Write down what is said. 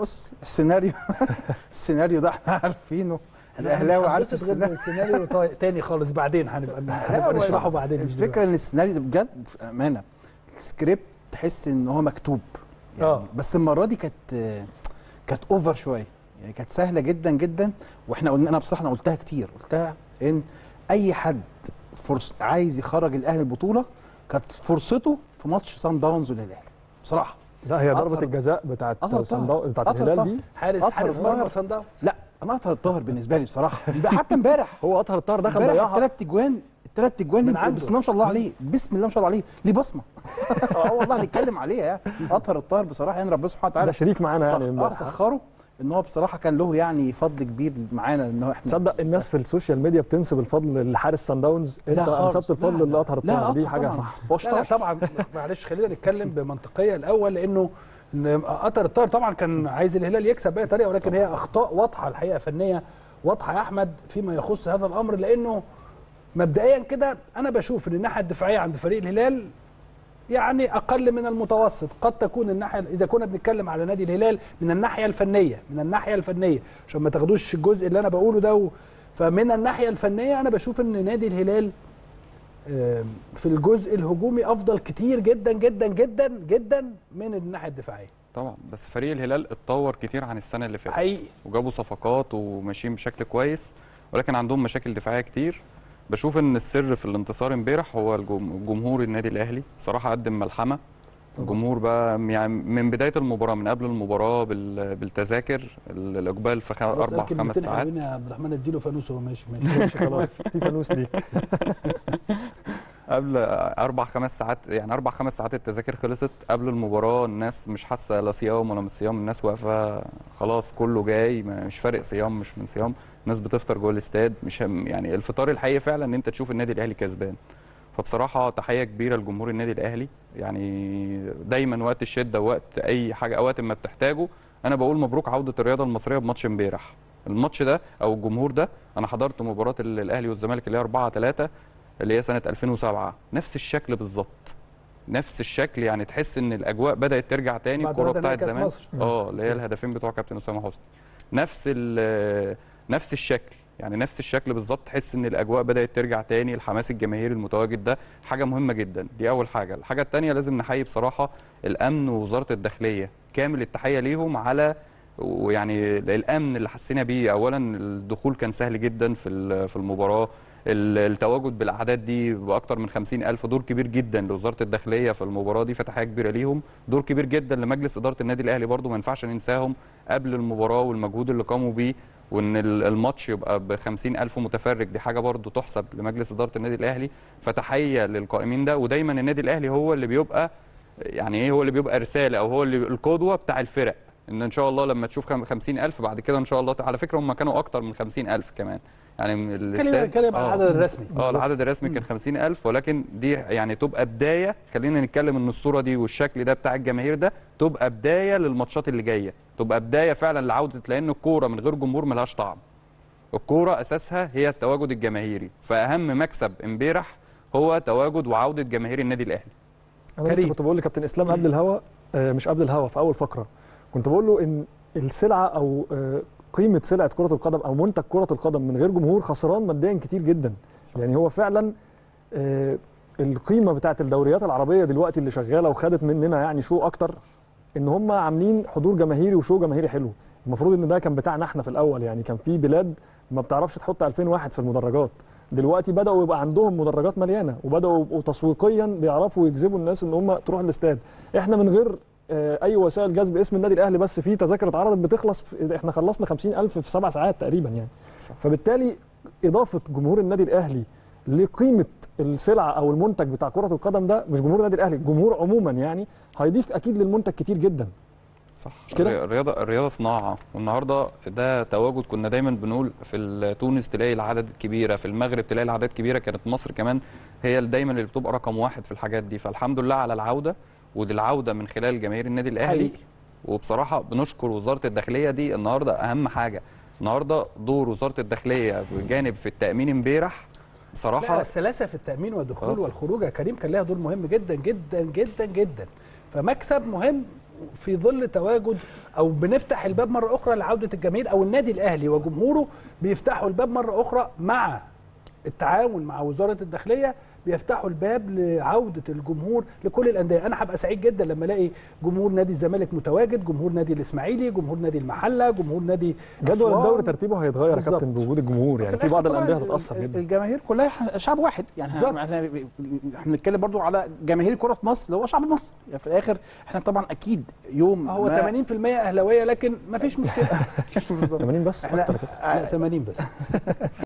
بص السيناريو السيناريو ده احنا عارفينه الاهلاوي عارف السيناريو السيناريو طا- تاني خالص بعدين هنبقى هنبقى نشرحه بعدين مش الفكره دلوقتي. ان السيناريو ده بجد امانه السكريبت تحس ان هو مكتوب يعني آه. بس المره دي كانت كانت اوفر شويه يعني كانت سهله جدا جدا واحنا قلنا انا بصراحه انا قلتها كتير قلتها ان اي حد فرص عايز يخرج الاهلي البطوله كانت فرصته في ماتش سان داونز والهلال بصراحه لا هي ضربه أطهر- الجزاء بتاعت أطهر صن طاهر. داونز بتاعت أطهر الهلال طاهر. دي حارس أطهر حارس مرمى الظاهر. صن داونز لا انا اطهر الطاهر بالنسبه لي بصراحه حتى امبارح هو اطهر الطاهر دخل امبارح ضيعها الثلاث اجوان الثلاث اجوان من اللي- عنده. بسم الله ما شاء الله عليه بسم الله ما شاء الله عليه ليه بصمه اه والله هنتكلم عليها يعني اطهر الطاهر بصراحه يعني ربنا سبحانه ده وتعالى شريك معانا يعني سخ- اه امبارح. سخره ان هو بصراحه كان له يعني فضل كبير معانا ان هو احنا تصدق الناس في السوشيال ميديا بتنسب الفضل لحارس سان داونز انت لا خالص. انسبت الفضل لا، لاطهر لا الطاهر دي أطهر حاجه طبعاً. صح هو لا, لا اشتهر طبعا معلش خلينا نتكلم بمنطقيه الاول لانه إن قطر الطاهر طبعا كان عايز الهلال يكسب باي طريقه ولكن هي اخطاء واضحه الحقيقه فنيه واضحه يا احمد فيما يخص هذا الامر لانه مبدئيا كده انا بشوف ان الناحيه الدفاعيه عند فريق الهلال يعني اقل من المتوسط قد تكون الناحيه اذا كنا بنتكلم على نادي الهلال من الناحيه الفنيه من الناحيه الفنيه عشان ما تاخدوش الجزء اللي انا بقوله ده و... فمن الناحيه الفنيه انا بشوف ان نادي الهلال آم، في الجزء الهجومي افضل كتير جدا جدا جدا جدا من الناحيه الدفاعيه طبعا بس فريق الهلال اتطور كتير عن السنه اللي فاتت حقيقي وجابوا صفقات وماشيين بشكل كويس ولكن عندهم مشاكل دفاعيه كتير بشوف ان السر في الانتصار امبارح هو الجم- جمهور النادي الاهلي صراحه قدم ملحمه الجمهور بقى يعني من بدايه المباراه من قبل المباراه بال- بالتذاكر ال- الاقبال في خ- بس اربع قال خمس كلمتين ساعات حلوين يا عبد الرحمن اديله فانوس وهو ماشي ماشي ماشي خلاص في فانوس ليك قبل اربع خمس ساعات يعني اربع خمس ساعات التذاكر خلصت قبل المباراه الناس مش حاسه لا صيام ولا مش صيام الناس واقفه خلاص كله جاي ما- مش فارق صيام مش من صيام الناس بتفطر جوه الاستاد مش هم يعني الفطار الحقيقي فعلا ان انت تشوف النادي الاهلي كسبان فبصراحه تحيه كبيره لجمهور النادي الاهلي يعني دايما وقت الشده وقت اي حاجه او وقت ما بتحتاجه انا بقول مبروك عوده الرياضه المصريه بماتش امبارح الماتش ده او الجمهور ده انا حضرت مباراه ال- الاهلي والزمالك اللي هي 4 3 اللي هي سنه 2007 نفس الشكل بالظبط نفس الشكل يعني تحس ان الاجواء بدات ترجع تاني بعد الكوره رد نهائي بتاعت كأس زمان مصر. اه اللي هي الهدفين بتوع كابتن اسامه حسني نفس ال- نفس الشكل يعني نفس الشكل بالظبط تحس ان الاجواء بدات ترجع تاني الحماس الجماهيري المتواجد ده حاجه مهمه جدا دي اول حاجه الحاجه الثانيه لازم نحيي بصراحه الامن ووزاره الداخليه كامل التحيه ليهم على ويعني الامن اللي حسينا بيه اولا الدخول كان سهل جدا في ال- في المباراه ال- التواجد بالاعداد دي باكتر من 50 الف دور كبير جدا لوزاره الداخليه في المباراه دي فتحيه كبيره ليهم دور كبير جدا لمجلس اداره النادي الاهلي برضو ما ينفعش ننساهم قبل المباراه والمجهود اللي قاموا بيه وان ال- الماتش يبقى ب 50 الف متفرج دي حاجه برضو تحسب لمجلس اداره النادي الاهلي فتحيه للقائمين ده ودايما النادي الاهلي هو اللي بيبقى يعني ايه هو اللي بيبقى رساله او هو اللي القدوه بتاع الفرق ان ان شاء الله لما تشوف خم- 50000 بعد كده ان شاء الله على فكره هم كانوا اكتر من 50000 كمان يعني من كلمه الاستاد كلمه عن آه. العدد الرسمي اه العدد الرسمي كان 50000 ولكن دي يعني تبقى بدايه خلينا نتكلم ان الصوره دي والشكل ده بتاع الجماهير ده تبقى بدايه للماتشات اللي جايه تبقى بدايه فعلا لعوده لان الكوره من غير جمهور ملهاش طعم الكوره اساسها هي التواجد الجماهيري فاهم مكسب امبارح هو تواجد وعوده جماهير النادي الاهلي انا لسه كريم. كنت بقول لكابتن اسلام قبل الهوا آه، مش قبل الهوا في اول فقره كنت بقول له ان السلعه او آه، قيمه سلعه كره القدم او منتج كره القدم من غير جمهور خسران ماديا كتير جدا صح. يعني هو فعلا آه، القيمه بتاعت الدوريات العربيه دلوقتي اللي شغاله وخدت مننا يعني شو اكتر ان هم عاملين حضور جماهيري وشو جماهيري حلو المفروض ان ده كان بتاعنا احنا في الاول يعني كان في بلاد ما بتعرفش تحط 2000 واحد في المدرجات دلوقتي بداوا يبقى عندهم مدرجات مليانه وبداوا يبقوا تسويقيا بيعرفوا يجذبوا الناس ان هم تروح الاستاد احنا من غير آه، اي وسائل جذب اسم النادي الاهلي بس في تذاكر اتعرضت بتخلص في احنا خلصنا 50000 في سبع ساعات تقريبا يعني صح. فبالتالي اضافه جمهور النادي الاهلي لقيمه السلعه او المنتج بتاع كره القدم ده مش جمهور النادي الاهلي الجمهور عموما يعني هيضيف اكيد للمنتج كتير جدا صح مش كده؟ الري- الرياضه الرياضه صناعه والنهارده ده تواجد كنا دايما بنقول في ال- تونس تلاقي العدد كبيره في المغرب تلاقي العدد كبيره كانت مصر كمان هي اللي دايما اللي بتبقى رقم واحد في الحاجات دي فالحمد لله على العوده ودي العوده من خلال جماهير النادي الاهلي حقيقي. وبصراحه بنشكر وزاره الداخليه دي النهارده اهم حاجه النهارده دور وزاره الداخليه بجانب في التامين امبارح لا بصراحه السلاسه في التامين والدخول آه. والخروج يا كريم كان لها دور مهم جدا جدا جدا جدا فمكسب مهم في ظل تواجد او بنفتح الباب مره اخرى لعوده الجماهير او النادي الاهلي وجمهوره بيفتحوا الباب مره اخرى مع التعاون مع وزاره الداخليه بيفتحوا الباب لعوده الجمهور لكل الانديه انا هبقى سعيد جدا لما الاقي جمهور نادي الزمالك متواجد جمهور نادي الاسماعيلي جمهور نادي المحله جمهور نادي جدول أسوان. الدوري ترتيبه هيتغير يا بالظبط. كابتن بوجود الجمهور يعني في الآخر بعض طبعاً الانديه ال- هتتاثر ال- جدا الجماهير كلها ح- شعب واحد يعني بالظبط. احنا احنا احنا بنتكلم برضو على جماهير كره في مصر اللي هو شعب مصر يعني في الاخر احنا طبعا اكيد يوم هو ما 80% اهلاويه لكن ما فيش مشكله بالظبط 80 بس احنا اكتر كده لا 80 بس